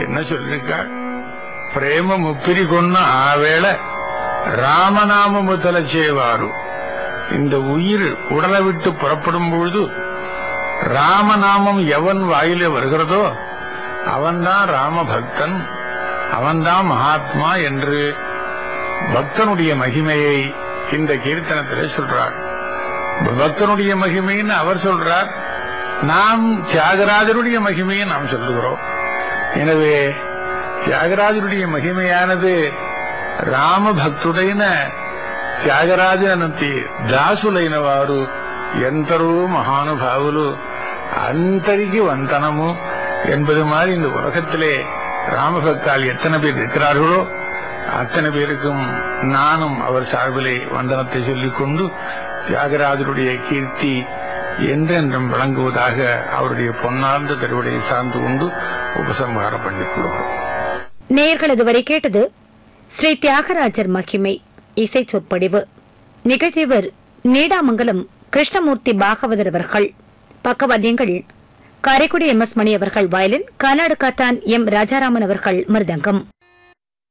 என்ன சொல்லிருக்காள் பிரேம முப்பிரி கொன்ன ஆவேள ராமநாம முதல செய்வாரு இந்த உயிர் உடலை விட்டு புறப்படும் பொழுது ராமநாமம் எவன் வாயிலே வருகிறதோ அவன்தான் ராமபக்தன் அவன்தான் மகாத்மா என்று பக்தனுடைய மகிமையை இந்த கீர்த்தனத்திலே சொல்றார் பக்தனுடைய மகிமைன்னு அவர் சொல்றார் நாம் தியாகராஜருடைய மகிமையை நாம் சொல்லுகிறோம் எனவே தியாகராஜருடைய మహిమయానది రామభక్తుడైన త్యాగరాజనంతి దాసులైన వారు ఎందరో మహానుభావులు அந்தரிக்கு வந்தனமு என்பது மாதிரி இந்த உலகத்திலே ராமபக்தால் எத்தனை பேர் இருக்கிறார்களோ அத்தனை பேருக்கும் நானும் அவர் சார்பிலே வந்தனத்தை சொல்லிக் கொண்டு தியாகராஜருடைய கீர்த்தி என்றென்றும் விளங்குவதாக அவருடைய பொன்னார்ந்த திருவடையை சார்ந்து கொண்டு உபசம்ஹாரம் பண்ணிக் கொள்கிறோம் நேயர்கள் இதுவரை கேட்டது ஸ்ரீ தியாகராஜர் மகிமை இசை சொற்பொழிவு நிகழ்ச்சியவர் நீடாமங்கலம் கிருஷ்ணமூர்த்தி பாகவதர் அவர்கள் பக்கவாத்தியங்கள் காரைக்குடி எம் எஸ் மணி அவர்கள் வயலின் கர்நாடகாத்தான் எம் ராஜாராமன் அவர்கள் மிருதங்கம்